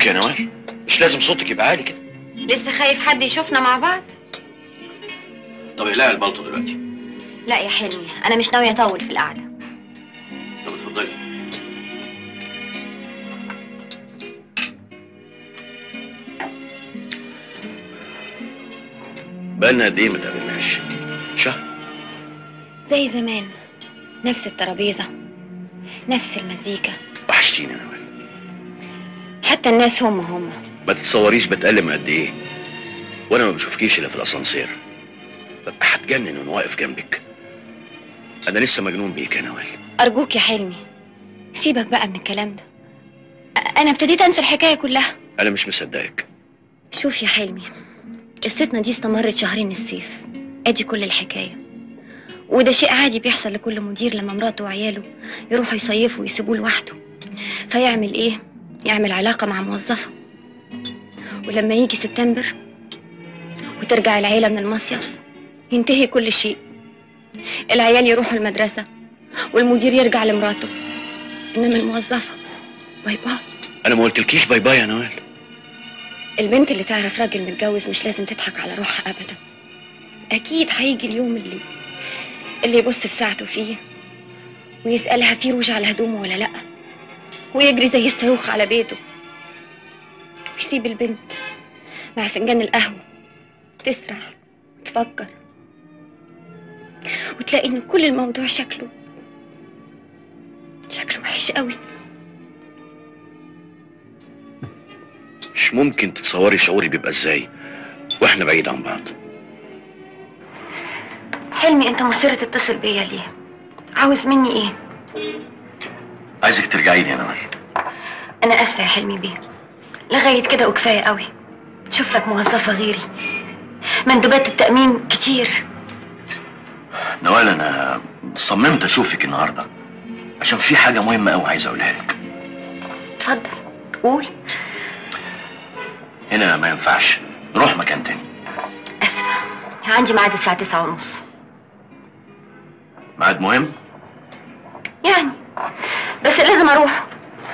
يا نوال مش لازم صوتك يبقى عالي كده لسه خايف حد يشوفنا مع بعض طب اقلعي البلطو دلوقتي لا يا حلمي انا مش ناويه اطول في القعده طب اتفضلي بقالنا قد ايه ما تقابلناش شهر زي زمان نفس الترابيزه نفس المزيكا وحشتيني يا نوال حتى الناس هم هم ما تتصوريش بتألم قد ايه وانا ما بشوفكيش الا في الاسانسير ببقى هتجنن وانا واقف جنبك انا لسه مجنون بيك يا نوال ارجوك يا حلمي سيبك بقى من الكلام ده أ- انا ابتديت انسى الحكايه كلها انا مش مصدقك شوف يا حلمي قصتنا دي استمرت شهرين الصيف ادي كل الحكايه وده شيء عادي بيحصل لكل مدير لما مراته وعياله يروحوا يصيفوا ويسيبوه لوحده فيعمل ايه يعمل علاقه مع موظفه ولما يجي سبتمبر وترجع العيله من المصيف ينتهي كل شيء العيال يروحوا المدرسه والمدير يرجع لمراته انما الموظفه باي باي انا ما قلتلكيش باي باي يا نوال البنت اللي تعرف راجل متجوز مش لازم تضحك على روحها ابدا اكيد هيجي اليوم اللي اللي يبص في ساعته فيه ويسالها في روج على هدومه ولا لا ويجري زي الصاروخ على بيته ويسيب البنت مع فنجان القهوه تسرح وتفكر وتلاقي ان كل الموضوع شكله شكله وحش قوي مش ممكن تتصوري شعوري بيبقى ازاي واحنا بعيد عن بعض حلمي انت مصر تتصل بيا ليه عاوز مني ايه عايزك ترجعي لي يا نوال انا اسفه يا حلمي بيه لغايه كده وكفايه قوي شوف لك موظفه غيري مندوبات التامين كتير نوال انا صممت اشوفك النهارده عشان في حاجه مهمه قوي عايز اقولها لك اتفضل قول هنا ما ينفعش نروح مكان تاني اسفه عندي ميعاد الساعه تسعة ونص ميعاد مهم يعني بس لازم اروح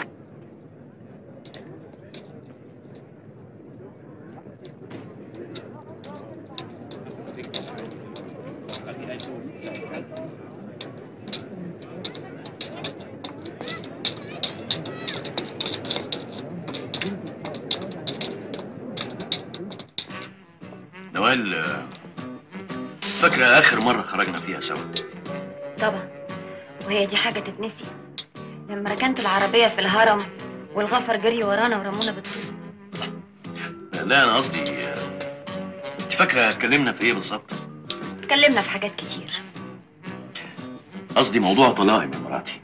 نوال آه، فاكره اخر مره خرجنا فيها سوا طبعا وهي دي حاجه تتنسي لما ركنت العربيه في الهرم والغفر جري ورانا ورمونا بالطوب لا انا قصدي آه، انت فاكره اتكلمنا في ايه بالظبط اتكلمنا في حاجات كتير قصدي موضوع طلاقي من مراتي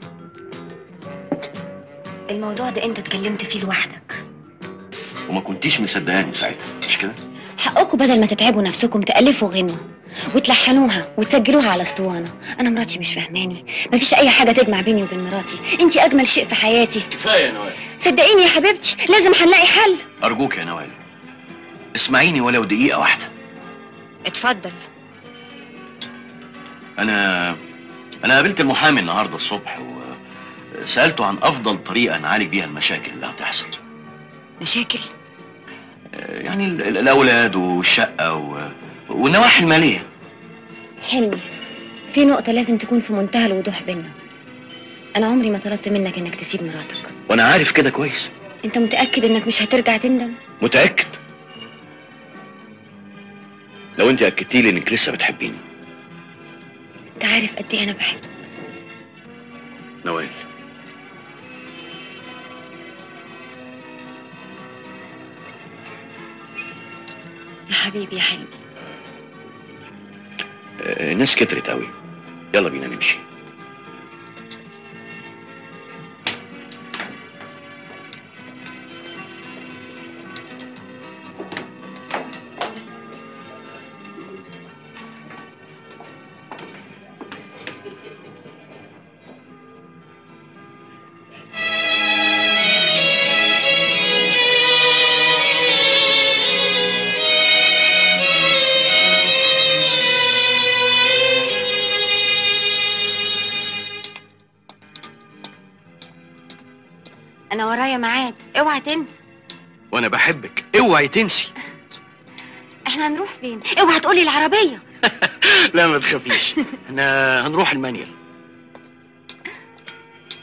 الموضوع ده انت اتكلمت فيه لوحدك وما كنتيش مصدقاني ساعتها مش كده حقكم بدل ما تتعبوا نفسكم تألفوا غنوة وتلحنوها وتسجلوها على اسطوانة أنا مراتي مش فاهماني مفيش أي حاجة تجمع بيني وبين مراتي أنت أجمل شيء في حياتي كفايه يا نوال صدقيني يا حبيبتي لازم هنلاقي حل ارجوك يا نوال اسمعيني ولو دقيقه واحده اتفضل انا انا قابلت المحامي النهارده الصبح وسالته عن افضل طريقه نعالج بيها المشاكل اللي هتحصل مشاكل آه، يعني ال- ال- الاولاد والشقه و... والنواحي الماليه حلمي في نقطة لازم تكون في منتهى الوضوح بينا أنا عمري ما طلبت منك إنك تسيب مراتك وانا عارف كده كويس أنت متأكد إنك مش هترجع تندم متاكد لو انت اكدتي لي انك لسه بتحبيني أنت عارف قد إيه أنا بحبك نوال يا حبيبي يا حلمي آه، الناس كترت قوي يلا بينا نمشي أنا ورايا ميعاد اوعى تنسى وانا بحبك اوعي تنسي احنا هنروح فين اوعى تقولي العربيه لا ما تخافيش احنا هنروح المانيال